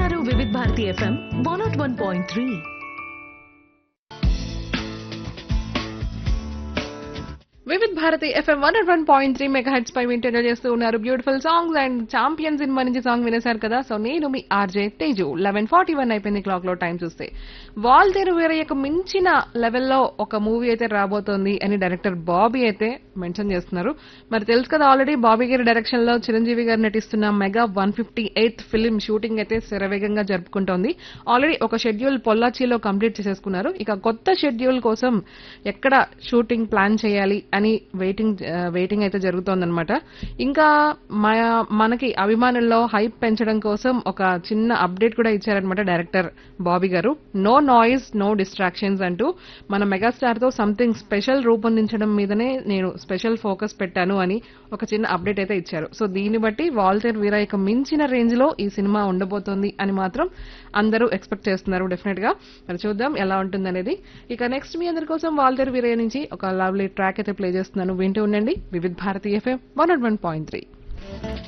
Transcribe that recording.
వింటున్నారు Vividh Bharati FM one nought one point three Vividh Bharati FM one one point three mega heads పై వింటర్వ్యూ చేస్తూ ఉన్నారు beautiful songs and champion cinema నుంచి సాంగ్ వినేశారు కదా సో నేను మీ RJ Teju eleven forty one అయిపోయింది క్లాక్ లో టైం చూస్తే వాల్ తెరు వీరయ్యకు మించిన లెవెల్లో ఒక మూవీ అయితే రాబోతోంది అని డైరెక్టర్ బాబీ అయితే మెన్షన్ చేస్తున్నారు మరి తెలుసు కదా ఆల్రెడీ బాబీ గారి డైరెక్షన్ లో చిరంజీవి గారు నటిస్తున్న mega one fifty eighth film shooting అయితే శరవేగంగా జరుపుకుంటోంది ఆల్రెడీ ఒక షెడ్యూల్ పొల్లాచిలో కంప్లీట్ చేసేసుకున్నారు ఇక కొత్త షెడ్యూల్ కోసం ఎక్కడ షూటింగ్ ప్లాన్ చేయాలి అని వెయిటింగ్ వెయిటింగ్ అయితే జరుగుతోందనమాట ఇంకా మా- మనకి అభిమానుల్లో హైప్ పెంచడం కోసం ఒక చిన్న అప్డేట్ కూడా ఇచ్చారనమాట డైరెక్టర్ బాబీ గారు నో నాయిస్ నో డిస్ట్రాక్షన్స్ అంటూ మన మెగాస్టార్ తో సంథింగ్ స్పెషల్ రూపొందించడం మీదనే నేను స్పెషల్ ఫోకస్ పెట్టాను అని ఒక చిన్న అప్డేట్ అయితే ఇచ్చారు సో దీన్ని బట్టి వాల్తేర్ వీరయ్యకు మించిన రేంజ్ లో ఈ సినిమా ఉండబోతోంది అని మాత్రం అందరూ ఎక్స్పెక్ట్ చేస్తున్నారు డెఫినెట్ గా మరి చూద్దాం ఎలా ఉంటుందనేది ఇక నెక్స్ట్ మీ అందరి కోసం వాల్తేర్ వీరయ్య నుంచి ఒక లవ్లీ ట్రాక్ అయితే ప్లే చేస్తున్నాను వింటూ ఉండండి Vividh Bharati FM one one point three